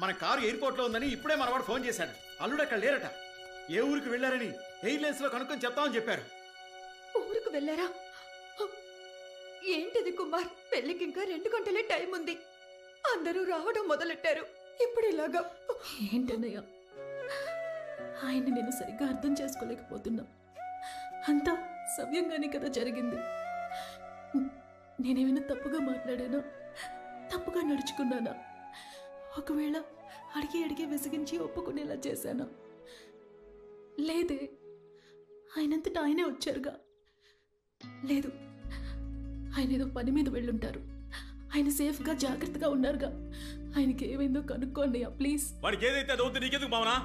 మన car airport లో ఉందని ఇప్పుడే మనవాడు ఫోన్ చేశాడు అల్లుడు అక్కడ లేరట ఏ ఊరికి వెళ్ళారని ఎయిర్లైన్స్ లో కనుక్కొని చెప్తామని చెప్పారు ఊరుకు వెళ్ళారా ఏంటిది కుమార్ పెళ్లికి ఇంకా రెండు గంటలే టైం ఉంది అందరూ రావడం మొదలెట్టారు ఇప్పుడు ఇలాగా ఏంటన్నయ్య ఆయన్ని నేను సరిగ్గా అర్థం చేసుకోలేకపోతున్నా అంతా సవ్యంగానే కదా జరిగింది నేనేమైనా తప్పుగా మాట్లాడానా తప్పుగా నడుచుకున్నానా ఒకవేళ అడిగి అడిగి విసిగించి ఒప్పుకునేలా చేశానా లేదే ఆయనంతటా ఆయనే వచ్చారుగా లేదు ఆయన ఏదో పని మీద వెళ్ళుంటారు ఆయన సేఫ్గా జాగ్రత్తగా ఉన్నారుగా ఆయనకి ఏమైందో కనుక్కోండి ప్లీజ్ వాడికి ఏదైతే అది వద్దు నీకెందుకు భావనా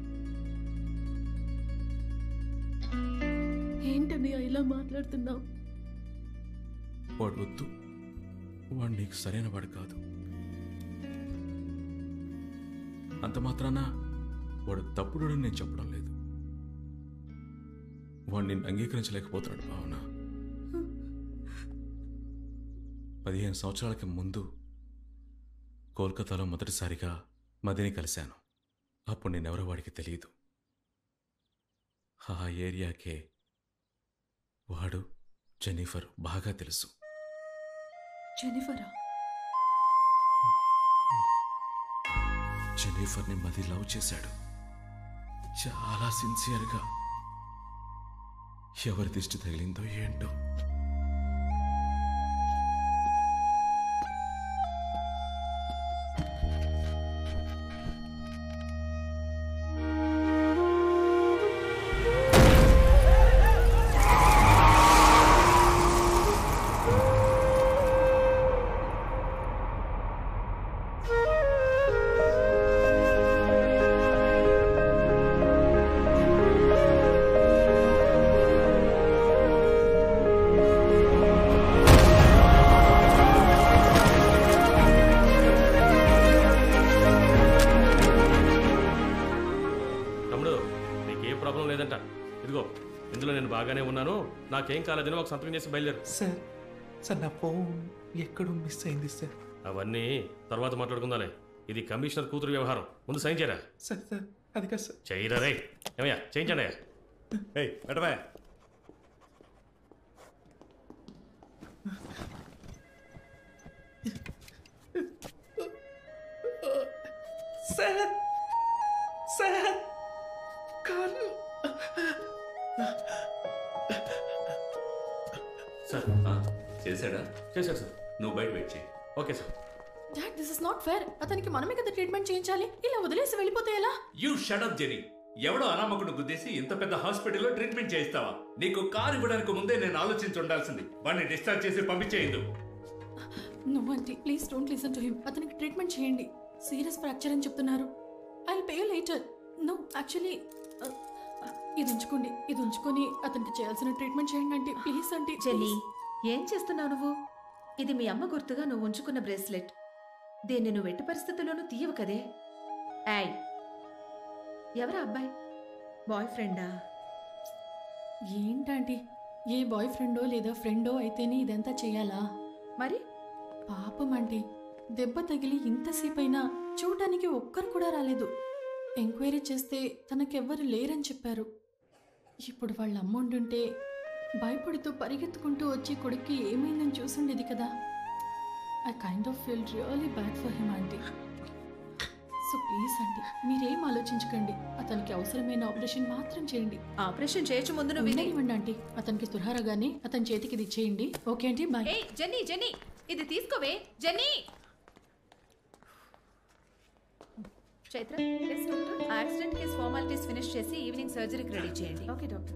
ఏంటన్నయ్య ఇలా మాట్లాడుతున్నావు వాడు వద్దు వాడు నీకు సరైన వాడు కాదు అంత మాత్రాన వాడు తప్పుడు నేను చెప్పడం లేదు వాడు నిన్ను అంగీకరించలేకపోతున్నాడు భావన పదిహేను సంవత్సరాలకి ముందు కోల్కతాలో మొదటిసారిగా మదిని కలిశాను అప్పుడు నేనెవరో వాడికి తెలియదు ఆ ఏరియాకే వాడు జెనిఫర్ బాగా తెలుసు జెనిఫరా జెనిఫర్ని మది లవ్ చేశాడు చాలా సిన్సియర్గా ఎవరి దిష్టి తగిలిందో ఏంటో తమ్ముడు నీకు ఏ ప్రాబ్లం లేదంట ఇదిగో ఇందులో నేను బాగానే ఉన్నాను నాకేం కాలేదని ఒక సంతకం చేసి బయలుదేరు సార్ సార్ నా ఫోన్ ఎక్కడో మిస్ అయింది సార్ అవన్నీ తర్వాత మాట్లాడుకుందాలే ఇది కమిషనర్ కూతురు వ్యవహారం ముందు సైన్ చేయరా సార్ సార్ అది కాదు సార్ చేయరా రే ఏమయ్యా చేయించండి అయ్యా ఏయ్ ఎటవా సార్ సార్ కాలు సార్ చేశాడా చేశాడు సార్ నువ్వు బయట వెయిట్ చేయి okay sir dad this is not fair అతనికి మనమే కదా ట్రీట్మెంట్ చేయించాలి ఇలా వదిలేసి వెళ్ళిపోతే ఎలా యూ షడప్ జెనీ ఎవడో అనామకుడు గుద్దేసి ఇంత పెద్ద హాస్పిటల్లో ట్రీట్మెంట్ చేయిస్తావా నీకు కారు ఇవ్వడానికి ముందే నేను ఆలోచించి ఉండాల్సింది వాడిని డిశ్చార్జ్ చేసి పంపించేయదు నువ్వు అంటే please don't listen to him అతనికి ట్రీట్మెంట్ చేయండి సీరియస్ ఫ్రాక్చర్ అని చెప్తున్నారు I pay you later no actually ఇది ఉంచుకోండి ఇది ఉంచుకొని అతనికి చేయాల్సిన ట్రీట్మెంట్ చేయండి అంటే ప్లీజ్ అంటే జెన్నీ ఏం చేస్తున్నావు నువ్వు ఇది మీ అమ్మ గుర్తుగా నువ్వు ఉంచుకున్న బ్రేస్లెట్ దీన్ని నువ్వు ఎట్టి పరిస్థితుల్లోనూ తీయవు కదే యాయ్ ఎవరా అబ్బాయి బాయ్ ఫ్రెండా ఏంటంటే ఏ బాయ్ ఫ్రెండో లేదా ఫ్రెండో అయితేనే ఇదంతా చేయాలా మరి పాపం అంటే దెబ్బ తగిలి ఇంతసేపైనా చూడటానికి ఒక్కరు కూడా రాలేదు ఎంక్వైరీ చేస్తే తనకెవ్వరు లేరని చెప్పారు ఇప్పుడు వాళ్ళ అమ్మ ఉండుంటే భయపడుతూ పరిగెత్తుకుంటూ వచ్చి కొడుక్కి ఏమైందని చూసుండేది కదా I kind of feel really bad for him aunty so please aunty మీరేం ఆలోచించకండి అతనికి అవసరమైన ఆపరేషన్ మాత్రం చేయండి ఆపరేషన్ చేయొచ్చు ముందు నువ్వు విని ఇవ్వండి ఆంటీ అతనికి తురహారగానే అతని చేతికి ఇది ఇచ్చేయండి ఓకే ఆంటీ బాయ్ ఏయ్ జెన్నీ జెన్నీ ఇది తీసుకోవే Jenny Chaitra accident case formalities finish చేసి ఈవినింగ్ సర్జరీకి రెడీ చేయండి ఓకే డాక్టర్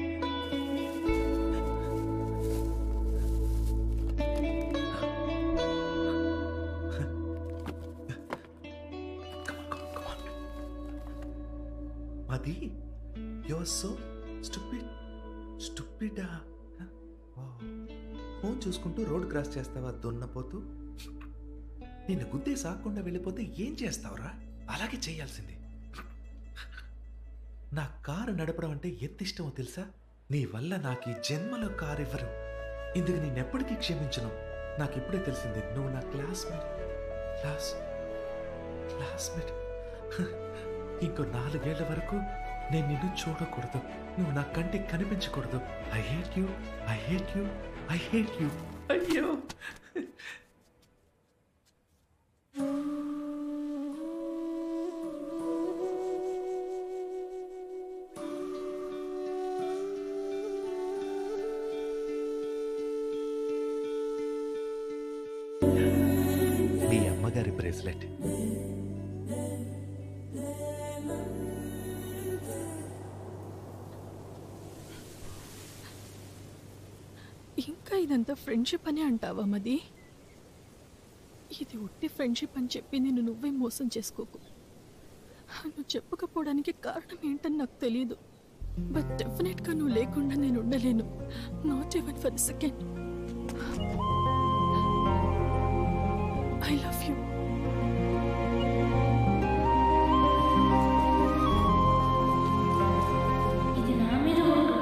మది యువర్ సో స్టూపిడ్ స్టూపిడా ఫోన్ చూసుకుంటూ రోడ్ క్రాస్ చేస్తావా దున్నపోతూ నిన్ను గుద్దే సాకుండా వెళ్ళిపోతే ఏం చేస్తావురా అలాగే చేయాల్సింది నా కారు నడపడం అంటే ఎంత ఇష్టమో తెలుసా నీ వల్ల నాకు ఈ జన్మలో కారు ఇవ్వరు ఇందుకు నేనెప్పటికీ క్షమించను నాకు ఇప్పుడే తెలిసింది నువ్వు నా క్లాస్మేట్ క్లాస్ క్లాస్మేట్ ఇంకో నాలుగేళ్ల వరకు నేను నిన్ను చూడకూడదు నువ్వు నా కంటికి కనిపించకూడదు I hate you I hate you I hate you అయ్యో మీ అమ్మగారి బ్రేస్లెట్ ఇంకా ఇదంతా ఫ్రెండ్షిప్ అని అంటావా మది ఇది ఉట్టి ఫ్రెండ్షిప్ అని చెప్పి నేను నువ్వే మోసం చేసుకోకు నువ్వు చెప్పకపోవడానికి కారణం ఏంటని నాకు తెలియదు బట్ డెఫినెట్గా నువ్వు లేకుండా నేను ఉండలేను not even for second I love you ఇది నా మీద ఒట్టు.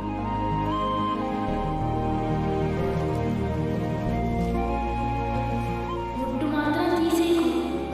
ఒట్టు మాత్రం తీసేయకు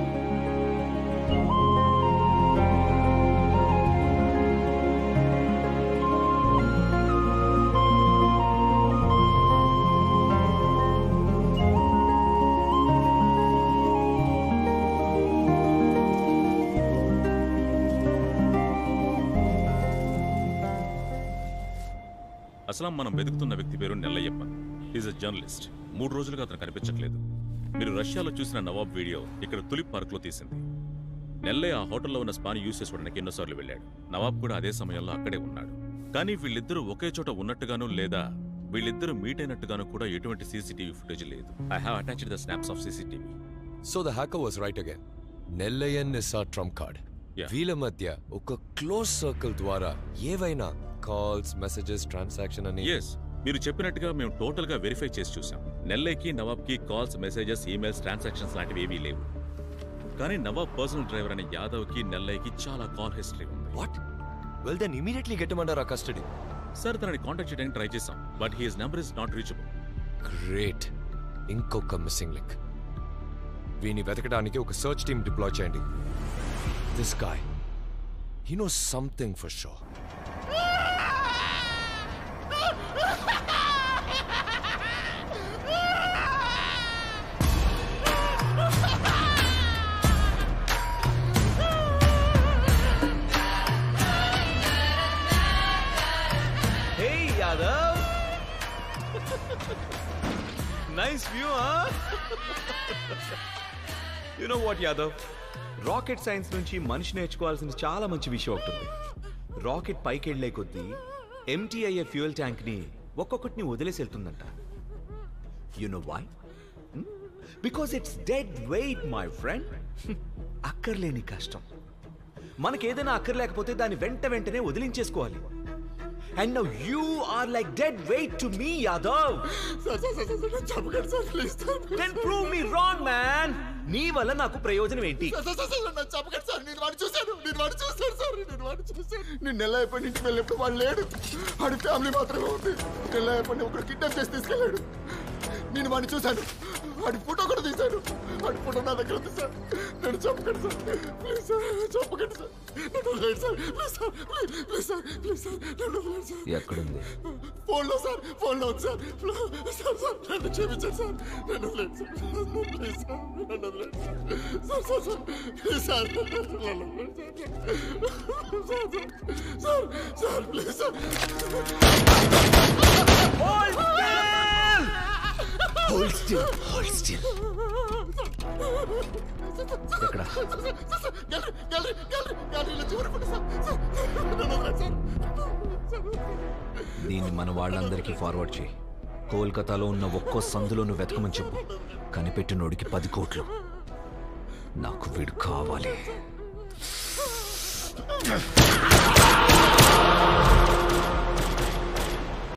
అసలు మనం వెతుకుతున్న వ్యక్తి పేరు నెల్లయ్యప్ప ఈజ్ అ జర్నలిస్ట్ మూడు రోజులుగా అతను కనిపించట్లేదు మీరు రష్యాలో చూసిన నవాబ్ వీడియో ఇక్కడ తులిప్ పార్క్లో తీసింది నెల్లయ్య ఆ హోటల్లో ఉన్న స్పాన్ యూస్ చేసుకోవడానికి ఎన్నోసార్లు వెళ్ళాడు నవాబ్ కూడా అదే సమయంలో అక్కడే ఉన్నాడు కానీ వీళ్ళిద్దరూ ఒకే చోట ఉన్నట్టుగాను లేదా వీళ్ళిద్దరూ మీట్ అయినట్టుగాను కూడా ఎటువంటి సీసీటీవీ ఫుటేజ్ లేదు I have attached the snaps of CCTV so the hacker was right again Nellayan is a trump card Yeah. వీళ్ళ మధ్య ఒక క్లోజ్ సర్కిల్ ద్వారా ఏవైనా కాల్స్ మెసేజెస్ ట్రాన్సాక్షన్ అని ఎస్ మీరు చెప్పినట్టుగా మేము టోటల్ గా వెరిఫై చేసి చూసాం నెల్లయ్యకి నవాబ్కి కాల్స్ మెసేజెస్ ఈమెయిల్స్ ట్రాన్సాక్షన్స్ లాంటివి ఏవీ లేవు కానీ నవాబ్ పర్సనల్ డ్రైవర్ అనే యాదవ్కి నెల్లయ్యకి చాలా కాల్ హిస్టరీ ఉంది what well then immediately get under a custody sir తనని కాంటాక్ట్ చేయడానికి ట్రై చేసాం but he's number is not reachable great ఇంకొక మిస్సింగ్ లింక్ వీని వెతకడానికి ఒక సర్చ్ టీమ్ డిప్లాయ్ చేయండి this guy he know something for sure hey Yadav nice view you know what Yadav rocket science నుంచి మనిషి నేర్చుకోవాల్సిన చాలా మంచి విషయం ఒకటి ఉంది రాకెట్ పైకి వెళ్లే కొద్దీ ఎంటీ అయ్యే ఫ్యూయల్ ట్యాంక్ ని ఒక్కొక్కటిని వదిలేసి వెళ్తుందంట you know why because it's dead weight my friend అక్కర్లేని కష్టం మనకేదైనా అక్కర్లేకపోతే దాన్ని వెంట వెంటనే వదిలించేసుకోవాలి and now you are like dead weight to me Yadav then prove me wrong man నీ వల్ల నాకు ప్రయోజనం ఏంటి చెప్పకండి సార్ నేను వాడు చూశాను నేను వాడు చూశాను సార్ నేను వాడు చూశాను నేను నెల ఎప్పటి నుంచి వెళ్ళినప్పుడు వాడు లేడు వాడి ఫ్యామిలీ మాత్రమే ఉంది నెల ఎప్పటి ఒకడు కిడ్నాప్ చేసి తీసుకెళ్ళాడు నేను వాడిని చూశాను వాడి ఫోటో కూడా తీశాను వాడి ఫోటో నా దగ్గర ఉంది సార్ నన్ను చెప్పకండి సార్ ప్లీజ్ సార్ చెప్పకండి సార్ నన్ను వదిలేయండి sir please sir please please sir please sir నన్ను వదిలేయండి సార్ ఎక్కడుంది ఫోన్లో సార్ ఫోన్లో ఉంది సార్ సార్ సార్ నన్ను క్షమించండి సార్ నన్ను వదిలేయండి సార్ ప్లీజ్ సార్ నన్ను వదిలేయండి sir sir sir please sir నన్ను వదిలేయండి sir sir sir please sir hold still hold still ఎక్కడ గ్యాలరీ గ్యాలరీ గ్యాలరీ గ్యాలరీలో చివరి ఫోటో సార్ సార్ నన్ను వదిలేయండి సార్ దీన్ని మన వాళ్ళందరికీ ఫార్వర్డ్ చేయి కోల్కతాలో ఉన్న ఒక్కో సందులోను వెతకమని చెప్పు కనిపెట్టినోడికి పది కోట్లు నాకు వీడు కావాలి